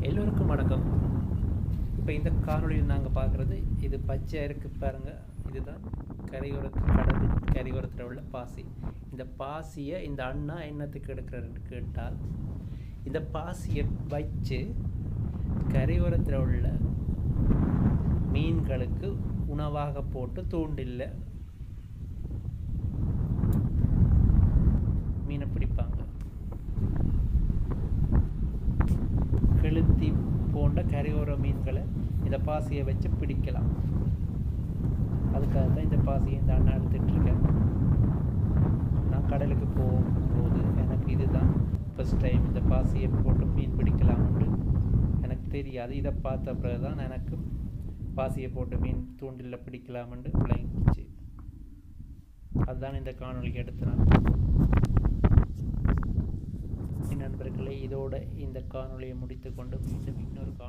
எல்லோருக்கும் வணக்கம் இப்போ இந்த காணொளியில் நாங்கள் பார்க்குறது இது பச்சையாக இருக்குது பாருங்கள் இதுதான் கரையோரத்தில் கடல் கரையோரத்தில் உள்ள பாசி இந்த பாசியை இந்த அண்ணா என்னத்துக்கு எடுக்கிறாருன்னு கேட்டால் இந்த பாசியை வச்சு கரையோரத்தில் உள்ள மீன்களுக்கு உணவாக போட்டு தூண்டில்ல மீனை பிடிப்பாங்க கெளுத்தி போன்ற கரையோர மீன்களை இந்த பாசியை வச்சு பிடிக்கலாம் அதுக்காக தான் இந்த பாசியை இந்த அண்ணா எடுத்துட்ருக்கேன் நான் கடலுக்கு போகும்போது எனக்கு இதுதான் ஃபஸ்ட் டைம் இந்த பாசியை போட்டு மீன் பிடிக்கலாம்னு எனக்கு தெரியாது இதை பார்த்த பிறகு தான் எனக்கு பாசியை போட்டு மீன் தூண்டில் பிடிக்கலாம்னு விளங்கிச்சு அதுதான் இந்த காணொலிக்கு எடுத்து நான் நண்பர்களே இதோட இந்த காணொலியை முடித்துக்கொண்டு மீண்டும் இன்னொரு